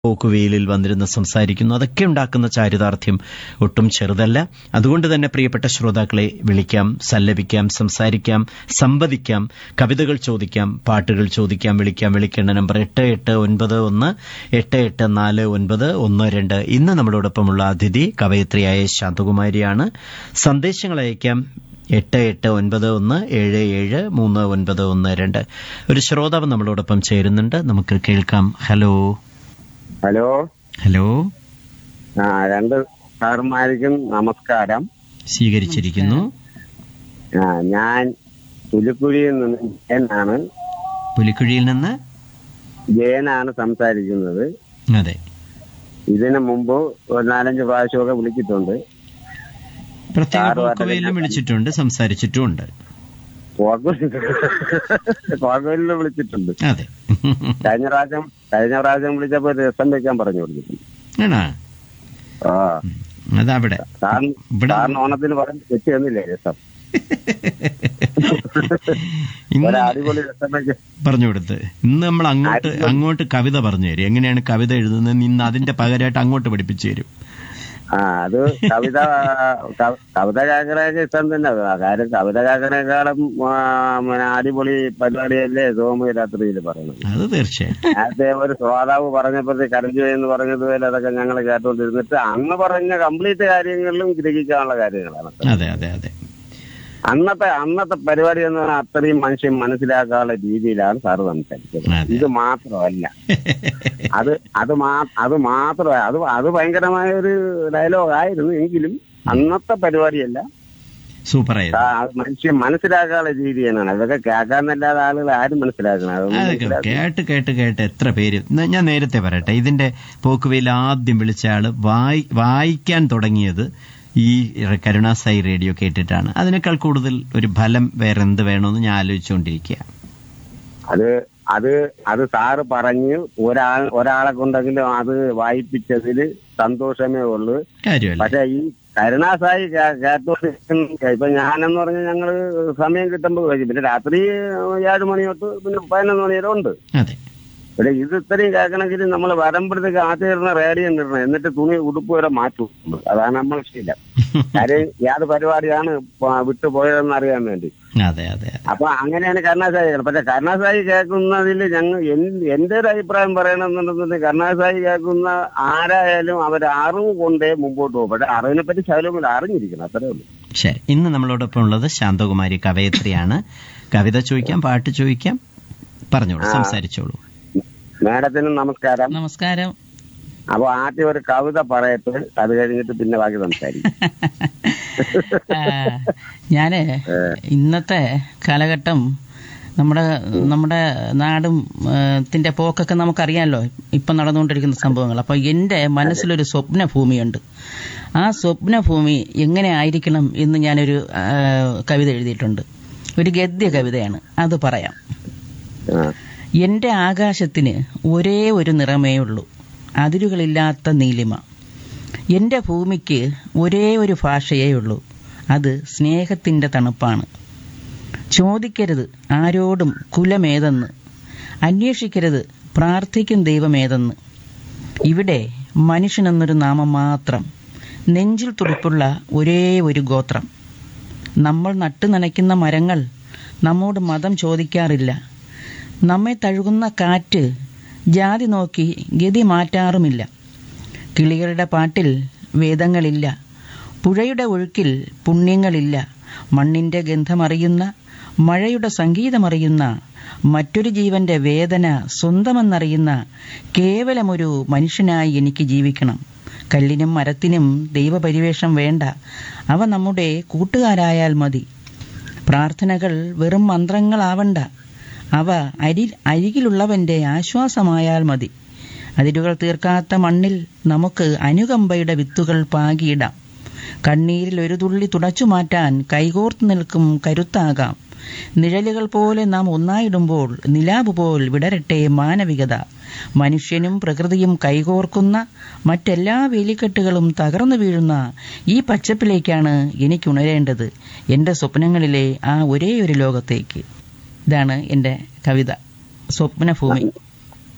പോക്കുവെയിലിൽ വന്നിരുന്ന് സംസാരിക്കുന്നു അതൊക്കെ ഉണ്ടാക്കുന്ന ചാരിതാർത്ഥ്യം ഒട്ടും ചെറുതല്ല അതുകൊണ്ട് തന്നെ പ്രിയപ്പെട്ട ശ്രോതാക്കളെ വിളിക്കാം സല്ലപിക്കാം സംസാരിക്കാം സംവദിക്കാം കവിതകൾ ചോദിക്കാം പാട്ടുകൾ ചോദിക്കാം വിളിക്കാം വിളിക്കേണ്ട നമ്പർ എട്ട് എട്ട് ഒൻപത് ഒന്ന് എട്ട് എട്ട് നാല് ഒൻപത് ഒന്ന് രണ്ട് ഇന്ന് നമ്മളോടൊപ്പമുള്ള അതിഥി കവയത്രിയായ ശാന്തകുമാരിയാണ് സന്ദേശങ്ങൾ അയക്കാം എട്ട് എട്ട് ഒൻപത് ഒന്ന് ഏഴ് ഏഴ് മൂന്ന് ഒൻപത് ഒന്ന് രണ്ട് ഒരു ശ്രോതാവ് നമ്മളോടൊപ്പം ചേരുന്നുണ്ട് നമുക്ക് കേൾക്കാം ഹലോ ഹലോ ഹലോ ആ രണ്ട് സാറുമാർക്കും നമസ്കാരം സ്വീകരിച്ചിരിക്കുന്നു ആ ഞാൻ പുലിക്കുഴിയിൽ നിന്ന് ജയനാണ് പുലിക്കുഴിയിൽ നിന്ന് ജയനാണ് സംസാരിക്കുന്നത് അതെ ഇതിനു മുമ്പ് ഒരു നാലഞ്ച് പ്രാവശ്യമൊക്കെ വിളിച്ചിട്ടുണ്ട് പ്രത്യേക സാറുമായിട്ട് പോക്കുവയിലും ഞാൻ- വിളിച്ചിട്ടുണ്ട് സംസാരിച്ചിട്ടുമുണ്ട് കോഴയിൽ വിളിച്ചിട്ടുണ്ട് അതെ കഴിഞ്ഞ പ്രാവശ്യം കഴിഞ്ഞ പ്രാവശ്യം വിളിച്ചപ്പോ രസം വെക്കാൻ പറഞ്ഞു കൊടുത്തിട്ടുണ്ട് ആണോ ആ അതവിടെ സാറിന് ഇവിടെ സാറിന് ഓണത്തിന് പറഞ്ഞ് വെച്ച് തന്നില്ലേ രസം ഇന്ന് ഒരു അടിപൊളി രസം വെച്ച് പറഞ്ഞു കൊടുത്ത് ഇന്ന് നമ്മൾ അങ്ങോട്ട് അങ്ങോട്ട് കവിത പറഞ്ഞു തരും എങ്ങനെയാണ് കവിത എഴുതുന്നത് ഇന്ന് അതിന്റെ പകരമായിട്ട് അങ്ങോട്ട് പഠിപ്പിച്ചു തരും ആ അത് കവിത ക- കവിത കേൾക്കണൊക്കെ ഇഷ്ടം തന്നെ കാര്യം കവിത കേൾക്കണേക്കാളും ആ, പിന്നെ അടിപൊളി പരിപാടിയല്ലേ സോമ രാത്രിയിൽ പറയുന്നത് അത് തീർച്ചയായും നേരത്തെ ഒരു ശ്രോതാവ് പറഞ്ഞപ്പോഴത്തെ കരഞ്ഞു എന്ന് പറഞ്ഞതുപോലെ അതൊക്കെ ഞങ്ങൾ കേട്ടോണ്ടിരുന്നിട്ട് അന്ന് പറഞ്ഞ കംപ്ലീറ്റ് കാര്യങ്ങളിലും ഗ്രഹിക്കാനുള്ള കാര്യങ്ങളാണ് അതെ അതെ അതെ അന്നത്തെ അന്നത്തെ പരിപാടി എന്ന് പറഞ്ഞാൽ അത്രയും മനുഷ്യൻ മനസ്സിലാക്കാനുള്ള രീതിയിലാണ് സാറ് സംസാരിച്ചത് അതെ. ഇത് മാത്രമല്ല അത് അത് മാ അത് മാത്രമല്ല അത് അത് ഭയങ്കരമായ ഒരു ഡയലോഗ് ആയിരുന്നു എങ്കിലും അന്നത്തെ പരിപാടിയല്ല സൂപ്പറായിരുന്നു ആ, അത് മനുഷ്യൻ മനസ്സിലാക്കാനുള്ള രീതിയാണ് അതൊക്കെ കേൾക്കാന്നല്ലാതെ ആളുകൾ ആരും മനസ്സിലാക്കണം അതൊന്നും അതൊക്കെ മനസ്സിലാക്കണം കേട്ട് കേട്ട് കേട്ട് എത്ര പേര് ന- ഞാൻ നേരത്തെ പറയട്ടെ ഇതിന്റെ പോക്കുവയിൽ ആദ്യം വിളിച്ച ആള് വായി വായിക്കാൻ തുടങ്ങിയത് ഈ കരുണാസായി റേഡിയോ കേട്ടിട്ടാണ് അതിനേക്കാൾ കൂടുതൽ ഒരു ഫലം വേറെ എന്ത് വേണമെന്ന് ഞാൻ ആലോചിച്ചുകൊണ്ടിരിക്കുക അത് അത് അത് സാറ് പറഞ്ഞ് ഒരാൾ ഒരാളെ കൊണ്ടെങ്കിലും അത് വായിപ്പിച്ചതിൽ സന്തോഷമേ ഉള്ളൂ കാര്യമല്ല പക്ഷെ ഈ കരുണാസായി കേട്ടോണ്ടിരിക്കുന്ന ഇപ്പൊ ഞാനെന്ന് പറഞ്ഞാൽ ഞങ്ങള് സമയം കിട്ടുമ്പോൾ കഴിക്കും പിന്നെ രാത്രി ഏഴ് മണി തൊട്ട് പിന്നെ പതിനൊന്ന് മണി വരെ ഉണ്ട് അതെ ഇവിടെ ഇത് ഇത്രയും കേൾക്കണമെങ്കിൽ നമ്മൾ വരുമ്പോഴത്തേക്ക് ആദ്യം ഇടുന്ന റേഡിയോ ഇടണം എന്നിട്ട് തുണി ഉടുപ്പ് വരെ മാറ്റും അതാണ് നമ്മൾ ശീലം കാര്യം ഏത് പരിപാടിയാണ് പ- വിട്ടുപോയതെന്ന് അറിയാൻ വേണ്ടി അതെ അതെ അതെ അപ്പൊ അങ്ങനെയാണ് കരുണാസായി കേൾക്കുന്നത്. പക്ഷെ കരുണാസായി കേൾക്കുന്നതിൽ ഞങ്ങൾ എൻ- എന്റെ ഒരു അഭിപ്രായം പറയണമെന്നുണ്ടെന്നുണ്ടെങ്കിൽ കരുണാസായി കേൾക്കുന്ന ആരായാലും അവർ അറിവ് കൊണ്ടേ മുമ്പോട്ട് പോകും പക്ഷെ അറിവിനെ പറ്റി ശകലം അറിഞ്ഞിരിക്കണം അത്രേ ഉള്ളൂ ശരി ഇന്ന് നമ്മളോടൊപ്പം ഉള്ളത് ശാന്തകുമാരി കവയത്രിയാണ് കവിത ചോദിക്കാം പാട്ട് ചോദിക്കാം പറഞ്ഞോളൂ ആ. സംസാരിച്ചോളൂ മാഡത്തിനും നമസ്കാരം നമസ്കാരം അപ്പൊ ആദ്യം ഒരു കവിത പറയട്ട് അത് കഴിഞ്ഞിട്ട് പിന്നെ ബാക്കി സംസാരിക്കും ആ, ഞാന് ഇന്നത്തെ കാലഘട്ടം നമ്മുടെ നമ്മുടെ നാടും ആ, ത്തിന്റെ പോക്കൊക്കെ നമുക്കറിയാമല്ലോ ഇപ്പം നടന്നുകൊണ്ടിരിക്കുന്ന സംഭവങ്ങൾ അപ്പോൾ എൻ്റെ മനസ്സിലൊരു സ്വപ്ന ഭൂമിയുണ്ട് ആ സ്വപ്ന ഭൂമി എങ്ങനെ ആയിരിക്കണം എന്ന് ഞാനൊരു ആ, കവിത എഴുതിയിട്ടുണ്ട് ഒരു ഗദ്യ കവിതയാണ് അത് പറയാം ആ. എന്റെ ആകാശത്തിന് ഒരേ ഒരു നിറമേ ഉള്ളൂ അതിരുകളില്ലാത്ത നീലിമ എന്റെ ഭൂമിക്ക് ഒരേ ഒരു ഭാഷയേ ഉള്ളൂ അത് സ്നേഹത്തിന്റെ തണുപ്പാണ് ചോദിക്കരുത് ആരോടും കുലമേതെന്ന് അന്വേഷിക്കരുത് പ്രാർത്ഥിക്കും ദൈവമേതെന്ന് ഇവിടെ മനുഷ്യനെന്നൊരു നാമം മാത്രം നെഞ്ചിൽ തുടിപ്പുള്ള ഒരേ ഒരു ഗോത്രം നമ്മൾ നട്ടു നനയ്ക്കുന്ന മരങ്ങൾ നമ്മോട് മതം ചോദിക്കാറില്ല നമ്മെ തഴുകുന്ന കാറ്റ് ജാതി നോക്കി ഗതി മാറ്റാറുമില്ല കിളികളുടെ പാട്ടിൽ വേദങ്ങളില്ല പുഴയുടെ ഒഴുക്കിൽ പുണ്യങ്ങളില്ല മണ്ണിന്റെ ഗന്ധമറിയുന്ന മഴയുടെ സംഗീതമറിയുന്ന മറ്റൊരു ജീവന്റെ വേദന സ്വന്തമെന്നറിയുന്ന കേവലമൊരു മനുഷ്യനായി എനിക്ക് ജീവിക്കണം കല്ലിനും മരത്തിനും ദൈവപരിവേഷം വേണ്ട അവ നമ്മുടെ കൂട്ടുകാരായാൽ മതി പ്രാർത്ഥനകൾ വെറും മന്ത്രങ്ങളാവണ്ട അവ അരി അരികിലുള്ളവന്റെ ആശ്വാസമായാൽ മതി അതിരുകൾ തീർക്കാത്ത മണ്ണിൽ നമുക്ക് അനുകമ്പയുടെ വിത്തുകൾ പാകിയിടാം കണ്ണീരിൽ ഒരു തുള്ളി തുടച്ചു മാറ്റാൻ കൈകോർത്ത് നിൽക്കും കരുത്താകാം നിഴലുകൾ പോലെ നാം ഒന്നായിടുമ്പോൾ നിലാവ് പോൽ വിടരട്ടെ മാനവികത മനുഷ്യനും പ്രകൃതിയും കൈകോർക്കുന്ന മറ്റെല്ലാ വേലിക്കെട്ടുകളും തകർന്നു വീഴുന്ന ഈ പച്ചപ്പിലേക്കാണ് എനിക്കുണരേണ്ടത് എൻ്റെ സ്വപ്നങ്ങളിലെ ആ ഒരേ ഒരു ലോകത്തേക്ക് ഇതാണ് എൻ്റെ കവിത സ്വപ്നഭൂമി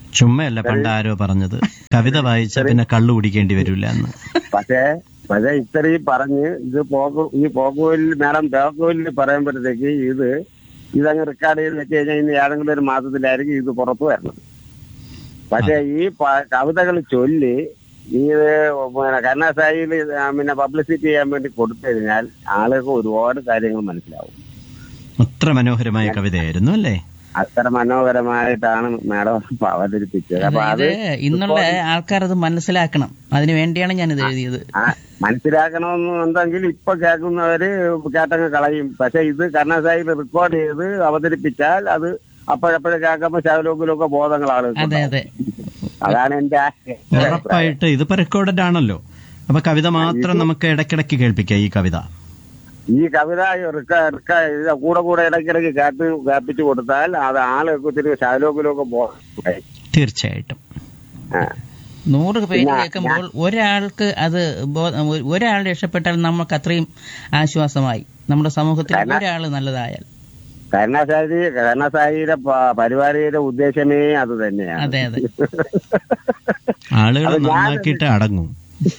ചുമ്മയല്ല പണ്ട് ആരോ പറഞ്ഞത് കവിത വായിച്ച പിന്നെ കള്ളു കുടിക്കേണ്ടി വരില്ല എന്ന് പക്ഷേ പക്ഷേ ഇത്രയും പറഞ്ഞ് ഇത് പോക്കു ഈ പോക്കുവലിൽ മാഡം പോക്കുവലിൽ പറയുമ്പോഴത്തേക്ക് ഇത് ഇതങ്ങ് റെക്കോർഡ് ചെയ്ത് വെച്ച് കഴിഞ്ഞാൽ ഇനി ഏതെങ്കിലും ഒരു മാസത്തിലായിരിക്കും ഇത് പുറത്തു വരുന്നത് പക്ഷേ ഈ കവിതകൾ ചൊല്ലി ഈ പിന്നെ കരുണാസായിൽ പിന്നെ പബ്ലിസിറ്റി ചെയ്യാൻ വേണ്ടി കൊടുത്തു കഴിഞ്ഞാൽ ആളുകൾക്ക് ഒരുപാട് കാര്യങ്ങൾ മനസ്സിലാവും അത്ര മനോഹരമായ കവിതയായിരുന്നു അല്ലേ അത്ര മനോഹരമായിട്ടാണ് മാഡം അവതരിപ്പിച്ചത് അപ്പൊ അത് ഇത് ഇന്നുള്ള ആൾക്കാർ അത് മനസ്സിലാക്കണം അതിനു വേണ്ടിയാണ് ഞാൻ ഇത് എഴുതിയത് ആ, മനസ്സിലാക്കണമെന്നുണ്ടെങ്കിൽ ഇപ്പൊ കേൾക്കുന്നവര് കേട്ടങ്ങ് കളയും പക്ഷെ ഇത് കർണാസായിൽ റെക്കോർഡ് ചെയ്ത് അവതരിപ്പിച്ചാൽ അത് അപ്പോഴപ്പോഴും കേൾക്കുമ്പോ ശവലോകിലൊക്കെ ബോധങ്ങൾ ആളുകൾക്ക് അതെ ഉണ്ടാവും. അതെ അതാണ് എന്റെ അഭിപ്രായം. ഉറപ്പായിട്ട് ഇതിപ്പോ റെക്കോർഡഡ് ആണല്ലോ അപ്പൊ കവിത മാത്രം നമുക്ക് ഇടയ്ക്കിടയ്ക്ക് കേൾപ്പിക്കാം ഈ കവിത ഈ കവിത റിക്ക- റിക്ക- ഇത് കൂടെ കൂടെ ഇടയ്ക്കിടയ്ക്ക് കേട്ട് കേൾപ്പിച്ചു കൊടുത്താൽ അത് ആളുകൾക്ക് ഒത്തിരി ശവലോകിലൊക്കെ ബോധം ഉണ്ടായി. തീർച്ചയായിട്ടും ആ. നൂറ് പേര് പിന്നെ കേൾക്കുമ്പോൾ ഒരാൾക്ക് അത് ബോ- ഒരാൾ രക്ഷപ്പെട്ടാൽ നമുക്ക് അത്രയും ആശ്വാസമായി നമ്മുടെ സമൂഹത്തിൽ കാരണം- ഒരാൾ നല്ലതായാൽ കരുണാസായി കരുണാസായിയുടെ പ- പരിപാടിയുടെ ഉദ്ദേശമേ അത് തന്നെയാണ് അതെ അതെ ആളുകൾ അപ്പൊ ഞാൻ- നന്നാക്കിയിട്ട് അടങ്ങും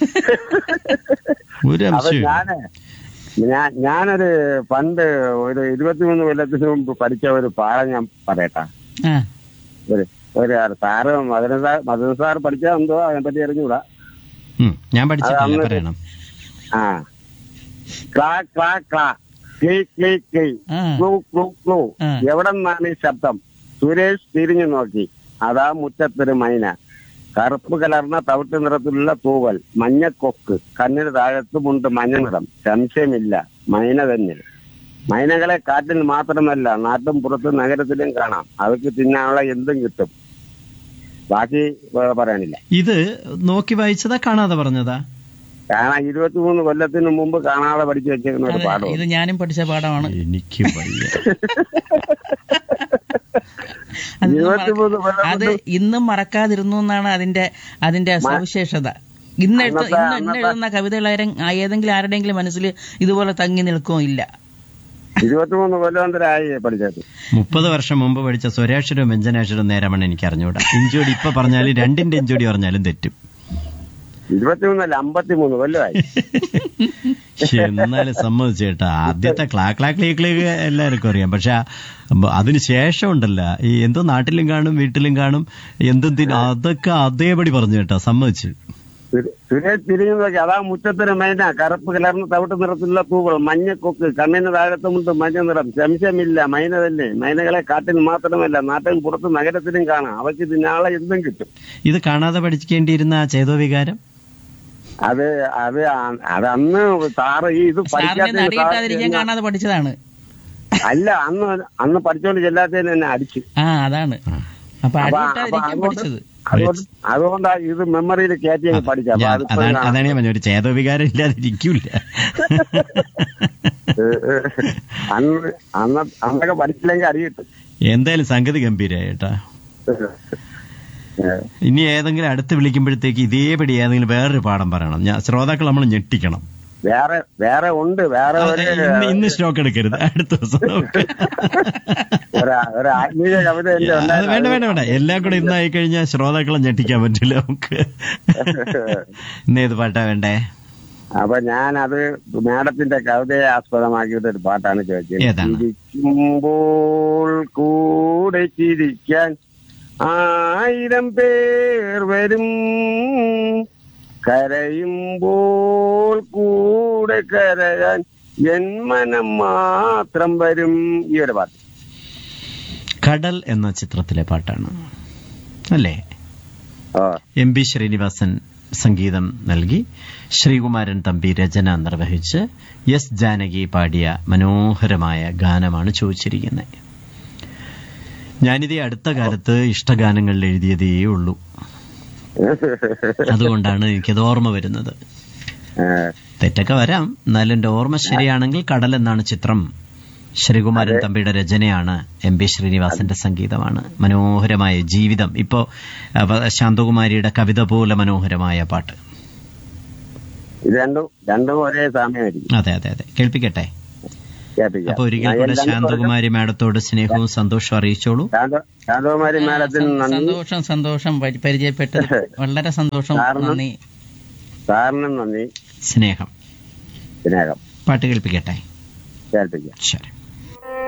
ഒരു അപ്പൊ അംശവും ഞാന് ഞാൻ ഞാനൊരു പണ്ട് ഒരു ഇരുപത്തിമൂന്ന് കൊല്ലത്തിന് മുമ്പ് പഠിച്ച ഒരു പാഠം ഞാൻ പറയട്ടാ ആ ഒരു ഒരു sir Madana sir Madana sir പഠിച്ചാ എന്തോ അതിനെ പറ്റി അറിഞ്ഞൂടാ ഉം, ഞാൻ പഠിച്ചിട്ടില്ല അന്ന് പറയണം ആ ക്ലാ ക്ലാ ക്ലാ ക്ലീ ക്ലീ ക്ലീ ആ ക്ലൂ ക്ലൂ ക്ലൂ ആ. എവിടെ നിന്നാണ് ഈ ശബ്ദം സുരേഷ് തിരിഞ്ഞു നോക്കി അതാ മുറ്റത്തൊരു മൈന കറുപ്പ് കലർന്ന തവിട്ട് നിറത്തിലുള്ള തൂവൽ മഞ്ഞക്കൊക്ക് കണ്ണിന് താഴത്തുമുണ്ട് മഞ്ഞ നിറം സംശയമില്ല മൈന തന്നെ മൈനകളെ കാട്ടിൽ മാത്രമല്ല നാട്ടും പുറത്തും നഗരത്തിലും കാണാം അവയ്ക്ക് തിന്നാനുള്ള എന്തും കിട്ടും ബാക്കി ഏ, പറയാനില്ല ഇത് നോക്കി വായിച്ചതാ കാണാതെ പറഞ്ഞതാ കാരണം ഇരുപത്തിമൂന്ന് കൊല്ലത്തിന് മുമ്പ് കാണാതെ പഠിച്ചു വെച്ചിരുന്ന ഒരു അതെ പാഠം ഇത് ഞാനും പഠിച്ച പാഠമാണ് എനിക്ക് വയ്യ അത് ഇന്നും ഇരുപത്തിമൂന്ന് മറക്ക- കൊല്ലം അത് ഇന്നും മറക്കാതിരുന്നു എന്നാണ് അതിന്റെ അതിന്റെ സവിശേഷത ഇന്ന് എഴുത അന്നത്തെ- ഇന്ന് ഇന്ന് എഴുതുന്ന കവിതകൾ ആരെ- ആ ഏതെങ്കിലും ആരുടെയെങ്കിലും മനസ്സിൽ ഇതുപോലെ തങ്ങി നിൽക്കുകയോ ഇല്ല ഇരുപത്തിമൂന്ന് കൊല്ലം പഠിച്ചത് മുപ്പത് വർഷം മുമ്പ് പഠിച്ച സ്വരാക്ഷരവും വ്യഞ്ജനാക്ഷരവും നേരമാണ് എനിക്ക് അറിഞ്ഞൂടാ ഇഞ്ചോടി ഇപ്പൊ പറഞ്ഞാലും രണ്ടിന്റെ ഇഞ്ചോടി പറഞ്ഞാലും തെറ്റും ഇരുപത്തിമൂന്നല്ല അമ്പത്തിമൂന്ന് കൊല്ലമായി ശ്ശെ, എന്നാലും സമ്മതിച്ചു കേട്ടാ ആദ്യത്തെ ക്ലാ ക്ലാ ക്ലീ ക്ലീ എല്ലാവർക്കും അറിയാം പക്ഷെ അതിന് ശേഷം ഉണ്ടല്ല ഈ എന്തോ നാട്ടിലും കാണും വീട്ടിലും കാണും എന്തും തിന്നും അതൊക്കെ അതേപടി പറഞ്ഞു കേട്ടാ സമ്മതിച്ചു സുര- സുരേഷ് തിരിഞ്ഞു നോക്കി അതാ മുറ്റത്തൊരു മൈന കറുപ്പ് കലർന്ന തവിട്ട് നിറത്തിലുള്ള പൂക്കൾ മഞ്ഞക്കൊക്ക് കണ്ണിന് താഴത്തുമുണ്ട് മഞ്ഞ നിറം സംശയമില്ല മൈന തന്നെ മൈനകളെ കാട്ടിൽ മാത്രമല്ല നാട്ടിൽ പുറത്ത് നഗരത്തിലും കാണാം അവയ്ക്ക് തിന്നാളെ എന്തും കിട്ടും ഇത് കാണാതെ പഠിക്കേണ്ടിയിരുന്ന ആ ചേതോ വികാരം അത് അത് ആ- അത് അന്ന് സാറ് ഈ ഇത് സാറിന്റെ പഠിക്കാത്ത നടിയിട്ടാതിരിക്കാൻ കാണാതെ പഠിച്ചതാണ് അല്ല അന്ന് അന്ന് പഠിച്ചോണ്ട് ചെല്ലാത്തതിന് എന്നെ അടിച്ചു ആ അതാണ് അപ്പൊ അപ്പൊ- അടിയിട്ടാതിരിക്കാൻ അപ്പൊ പഠിച്ചത് അതുകൊണ്ട് അതുകൊണ്ടാ ഇത് മെമ്മറിയിൽ കയറ്റി അങ്ങ് പഠിച്ചത് അപ്പൊ ഞാൻ- അതിപ്പോ അതാണ് ഞാൻ- അതാണ് ഞാൻ പറഞ്ഞത് ഒരു ചേതോ വികാരം ഇല്ലാതിരിക്കൂല അന്ന് അന്ന് അന്നൊക്കെ പഠിച്ചില്ലെങ്കിൽ അടി കിട്ടും എന്തായാലും സംഗതി ഗംഭീരായി കേട്ടാ ഇനി ഏതെങ്കിലും അടുത്ത് വിളിക്കുമ്പോഴത്തേക്ക് ഇതേപടി ഏതെങ്കിലും വേറൊരു പാഠം പറയണം ഞാൻ ശ്രോതാക്കൾ നമ്മൾ ഞെട്ടിക്കണം വേറെ വേറെ ഉണ്ട് വേറെ ഒരു ഇന്ന് ഇന്ന് സ്റ്റോക്ക് എടുക്കരുത് അടുത്ത ദിവസം നമുക്ക് ഒരു ഒരു ആത്മീയ കവിത എന്റെ അത് വേണ്ട വേണ്ട വേണ്ട എല്ലാം കൂടെ ഇന്നായി കഴിഞ്ഞാൽ ശ്രോതാക്കളെ ഞെട്ടിക്കാൻ പറ്റില്ല നമുക്ക് ഇന്ന് ഏത് പാട്ടാ വേണ്ടേ അപ്പൊ ഞാൻ അത് മാഡത്തിന്റെ കവിതയെ ആസ്പദമാക്കിയിട്ട് ഒരു പാട്ടാണ് ചോദിച്ചത് ഏതാണ്? ചിരിക്കുമ്പോൾ കൂടെ ചിരിക്കാൻ ആയിരം പേർ വരും കരയുമ്പോൾ കൂടെ കരയാൻ എൻ മനം മാത്രം വരും ഈ ഒരു പാട്ട് കടൽ എന്ന ചിത്രത്തിലെ പാട്ടാണ് അല്ലേ ഓ എം പി ശ്രീനിവാസൻ സംഗീതം നൽകി ശ്രീകുമാരൻ തമ്പി രചന നിർവഹിച്ച് എസ് ജാനകി പാടിയ മനോഹരമായ ഗാനമാണ് ചോദിച്ചിരിക്കുന്നത് ഞാനിത് ഈ അടുത്ത കാലത്ത് ഇഷ്ടഗാനങ്ങളിൽ എഴുതിയതേ ഉള്ളൂ അതുകൊണ്ടാണ് എനിക്കത് ഓർമ്മ വരുന്നത് ഏഹ്, തെറ്റൊക്കെ വരാം എന്നാലും എന്റെ ഓർമ്മ ശരിയാണെങ്കിൽ കടൽ എന്നാണ് ചിത്രം ശ്രീകുമാരൻ തമ്പിയുടെ രചനയാണ് എം പി ശ്രീനിവാസന്റെ സംഗീതമാണ് മനോഹരമായ ജീവിതം ഇപ്പോ അവ, ശാന്തകുമാരിയുടെ കവിത പോലെ മനോഹരമായ പാട്ട് ഇത് രണ്ടും രണ്ടും ഒരേ സമയമായിരിക്കും അതെ അതെ അതെ കേൾപ്പിക്കട്ടെ കേൾപ്പിക്കാം അപ്പൊ ഒരിക്കൽ ഞാൻ കൂടെ എല്ലാം കുറച്ച് ശാന്തകുമാരി മാഡത്തോട് സ്നേഹവും സന്തോഷവും അറിയിച്ചോളൂ ശാന്ത- ശാന്തകുമാരി മാഡത്തിന് നന്ദി സന്തോഷം സന്തോഷം പരി- പരിചയപ്പെട്ടത് വളരെ സന്തോഷം കാരണം- നന്ദി സാറിനും നന്ദി സ്നേഹം സ്നേഹം പാട്ട് കേൾപ്പിക്കട്ടെ കേൾപ്പിക്കാം ശരി